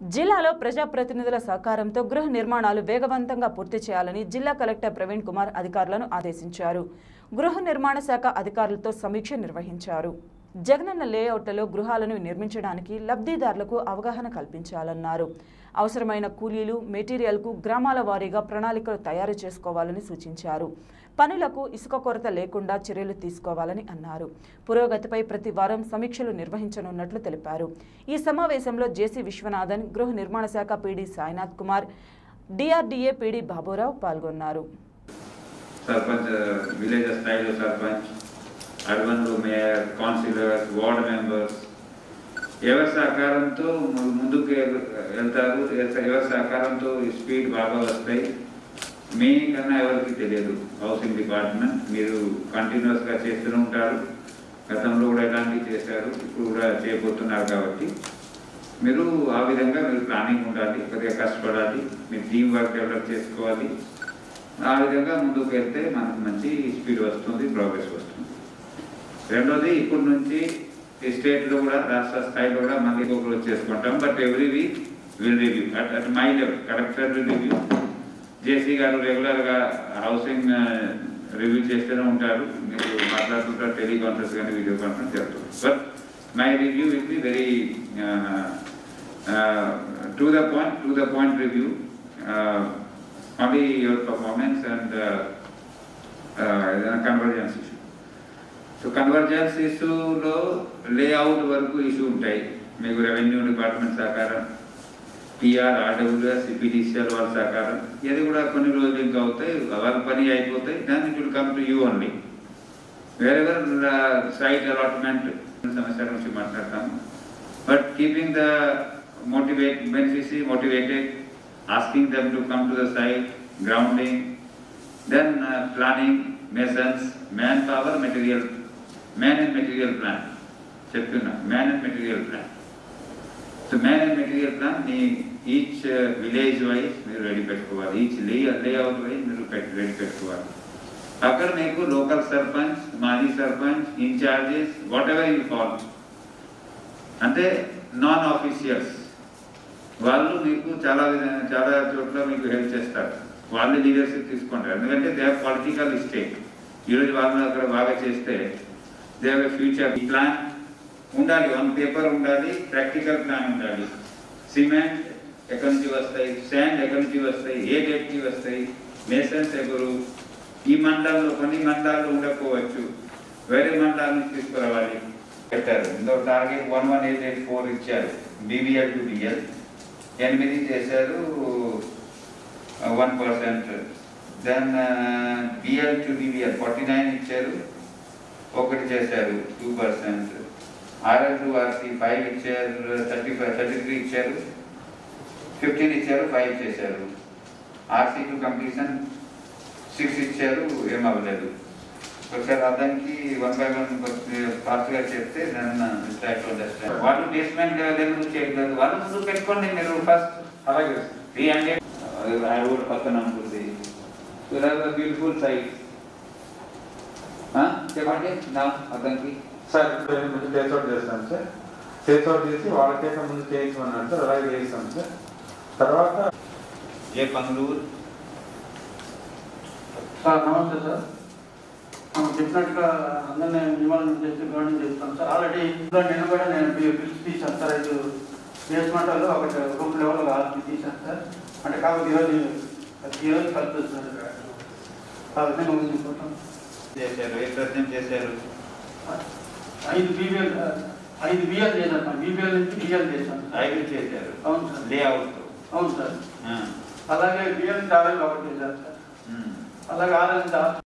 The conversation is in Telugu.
జిల్లాలో ప్రజాప్రతినిధుల సహకారంతో గృహ నిర్మాణాలు వేగవంతంగా పూర్తి చేయాలని జిల్లా కలెక్టర్ ప్రవీణ్ కుమార్ అధికారులను ఆదేశించారు గృహ నిర్మాణ శాఖ అధికారులతో సమీక్ష నిర్వహించారు జగనన్న లేఅవుట్లలో గృహాలను నిర్మించడానికి లబ్ధిదారులకు అవగాహన కల్పించాలన్నారు అవసరమైన కూలీలు మెటీరియల్కు గ్రామాల వారీగా ప్రణాళికలు తయారు చేసుకోవాలని సూచించారు పనులకు ఇసుక కొరత లేకుండా చర్యలు తీసుకోవాలని అన్నారు పురోగతిపై ప్రతి వారం సమీక్షలు నిర్వహించనున్నట్లు తెలిపారు ఈ సమావేశంలో జేసీ విశ్వనాథన్ గృహ నిర్మాణ శాఖ PD Sainath Kumar DRDA PD Baburao పాల్గొన్నారు సర్పంచ్ విలేజ్ స్థాయిలో సర్పంచ్ అర్బన్లో మేయర్ కౌన్సిలర్స్ వార్డ్ మెంబర్స్ ఎవరి సహకారంతో ము- ముందుకు ఎ- వెళ్తారు ఎ- ఎవరి సహకారంతో ఈ స్పీడ్ బాగా వస్తాయి మీ కన్నా ఎవరికి తెలియదు హౌసింగ్ డిపార్ట్మెంట్ మీరు కంటిన్యూస్గా చేస్తూనే ఉంటారు గతంలో కూడా ఎలాంటివి చేశారు ఇప్పుడు కూడా చేయబోతున్నారు కాబట్టి మీరు ఆ విధంగా మీరు ప్లానింగ్ ఉండాలి కొద్దిగా కష్టపడాలి మీరు టీం వర్క్ డెవలప్ చేసుకోవాలి ఆ విధంగా ముందుకు వెళ్తే మనకు మంచి స్పీడ్ వస్తుంది ప్రోగ్రెస్ వస్తుంది రెండోది ఇప్పటి నుంచి ఈ స్టేట్లో కూడా రాష్ట్ర స్థాయిలో కూడా మళ్ళీ ఒకరు చేసుకుంటాం but every week will review at at my level collector review JC garu రెగ్యులర్గా హౌసింగ్ రివ్యూ చేస్తూనే ఉంటారు మీరు మాట్లాడుతుంటారు టెలికాన్ఫరెన్స్ కానీ వీడియో కాన్ఫరెన్స్ చేస్తారు but my review will be very to the point to the point review only your performance and uh, uh, convergence issue. So convergence ఇష్యూలో లేఅవుట్ వరకు ఇష్యూ ఉంటాయి మీకు రెవెన్యూ డిపార్ట్మెంట్ సహకారం పిఆర్ ఆర్డబ్ల్యూఎస్ సిపిడిసిఎల్ వాళ్ళ సహకారం ఇది కూడా కొన్ని రోజులు ఇంకా అవుతాయి వాళ్ళ పని అయిపోతాయి దాన్ని it will come to you only wherever site allotment సమస్య గురించి మాట్లాడతాము but keeping the motivate beneficiary motivated asking them to come to the site, grounding, then uh, planning, masons, manpower, material, man and material plan. చెప్తున్నా man and material plan so man and material plan మీ ఈచ్ విలేజ్ వైజ్ మీరు రెడీ పెట్టుకోవాలి ఈచ్ లే లేఅవుట్ వైజ్ మీరు రెడీ పెట్టుకోవాలి అక్కడ మీకు లోకల్ సర్పంచ్ మాజీ sarpanch incharges whatever you follow అంటే నాన్ ఆఫీషియల్స్ వాళ్ళు మీకు చాలా విధంగా చాలా చోట్ల మీకు హెల్ప్ చేస్తారు వాళ్ళు లీడర్షిప్ తీసుకుంటారు ఎందుకంటే దే హ్యావ్ పొలిటికల్ స్టేట్ ఈరోజు వాళ్ళని అక్కడ బాగా చేస్తే దే హ్యావ్ ఫ్యూచర్ ప్లాన్ ఉండాలి వన్ పేపర్ ఉండాలి ప్రాక్టికల్ ప్లాన్ ఉండాలి సిమెంట్ ఎక్కడి నుంచి వస్తాయి శాండ్ ఎక్కడి నుంచి వస్తాయి ఏ డేట్కి వస్తాయి మేసన్స్ ఎవరు ఈ మండలంలో కొన్ని మండలాలు ఉండకపోవచ్చు వేరే మండలాల నుంచి తీసుకురావాలి పెట్టారు ఇందులో target one one eight eight four ఇచ్చారు బీబీఎల్ టు బిఎల్ ఎనిమిది చేశారు one percent then BL to BBL forty nine ఇచ్చారు ఒకటి చేశారు two percent RL to RC five ఇచ్చారు థర్టీ ఫైవ్ థర్టీ త్రీ ఇచ్చారు ఫిఫ్టీన్ ఇచ్చారు ఫైవ్ చేశారు ఆర్సీ టు కంప్లీషన్ సిక్స్ ఇచ్చారు ఏం అవ్వలేదు ఒకసారి అతనికి వన్ బై వన్ ఫాస్ట్గా చెప్తే దాన్ని అండర్స్టాండ్ వాళ్ళు బేస్మెంట్ లెవెల్ ఎందుకు చేయట్లేదు వాళ్ళు ముందు పెట్టుకోండి మీరు ఫస్ట్ అలాగే త్రీ హండ్రెడ్ రోడ్ పక్కన ఉంటుంది బ్యూటిఫుల్ సైట్ చెప్పండి నా అతనికి సార్ ఇప్పుడు ముందు టేస్ అవుట్ చేస్తాం సార్ టేస్ అవుట్ చేసి వాళ్ళకైతే ముందు చేయించమన్నాను సార్ అలాగే చేయిస్తాం సార్ తర్వాత ఏ పనులు సార్ నమస్తే సార్ మనం చెప్పినట్టుగా అందరినీ నివారణ చేసి గవర్నింగ్ చేస్తాం సార్ ఆల్రెడీ నేను కూడా నేను పి- పిలిచి తీసాను సార్ ఇది బేస్మెంట్ వాళ్ళు ఒకటి రూమ్ లెవెల్ ఆల్రెడీ తీసాను సార్ అంటే కాబట్టి ఈరోజు ఈరోజు కలుపుతుంది సార్ ఆ విధంగా ఉండిపోతాం చేశారు ఏ ప్రశ్న చేశారు ఐదు బీబీఎల్ ఐదు బిఎల్ చేశాను సార్ బీబీఎల్ నుంచి బిఎల్ చేశాను సార్ ఐదు చేశారు అవును సార్ లేఅవుట్ అవును సార్ అలాగే బిఎల్ టావెల్ ఒకటి చేశాను సార్ అలాగే ఆర్ఎల్